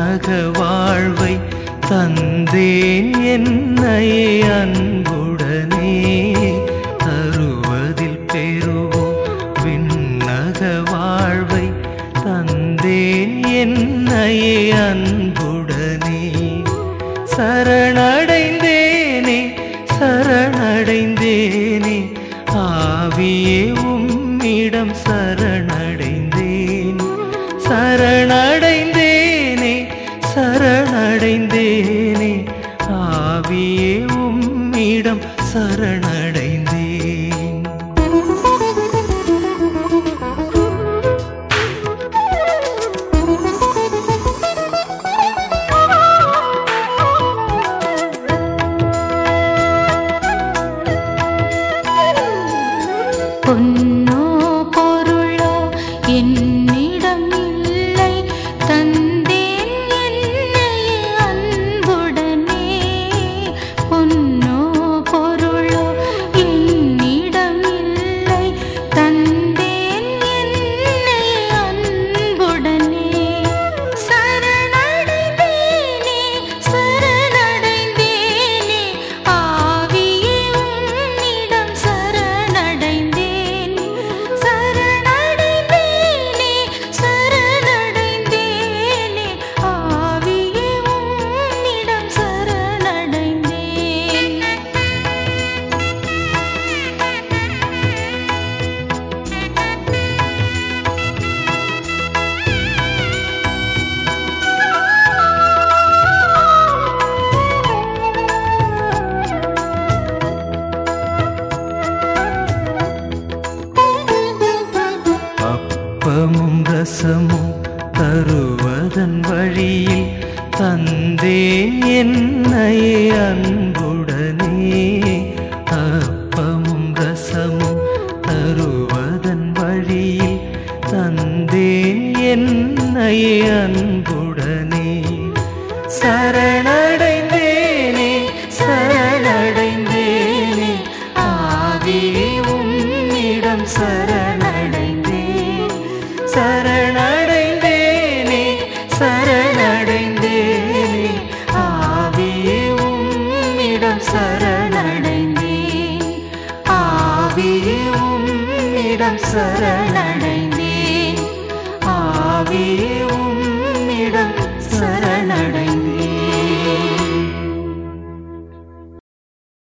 விண்ணக வாழ்வை தந்தேன் என்னையே அன்புடனே தருவதில் பெறுவோம் விண்ணக வாழ்வை தந்தேன் என்னையே அன்புடனே சரணடைந்தேனே சரணடைந்தேனே ஆவியே உம்மிடம் சரணடைந்தேன் சரணடைந்தேனே சரணடைந்தேனே ஆவியே உம்மிடம் சரணடைந்தேன் பொன்னோ பொருளோ என்னிடம் இல்லை தந்தேன் என்னையே அன்புடனே பொன்னோ பொருளோ என்னிடம் இல்லை தந்தேன் என்னையே அன்புடனே சரணடைந்தேனே சரணடைந்தேனே ஆவியே உம்மிடம் சரணடைந்தேன் சரணடைந்தேனே சரணடைந்தேனே ஆவியே உம்மிடம் சரணடைந்தேன் அப்பமும் ரசமும் தருவதன் வழியில் தந்தேன் என்னையே அன்புடனே அப்பமும் ரசமும் தருவதன் வழியில் தந்தேன் என்னையே அன்புடனே சரணடைந்தேனே சரணடைந்தேனே ஆவியே உம்மிடம் சரணடைந்தேன் சரணடைந்தேனே சரணடைந்தேனே ஆவியே உம்மிடம் சரணடைந்தேன் ஆவியே உம்மிடம் சரணடைந்தேன் ஆவியே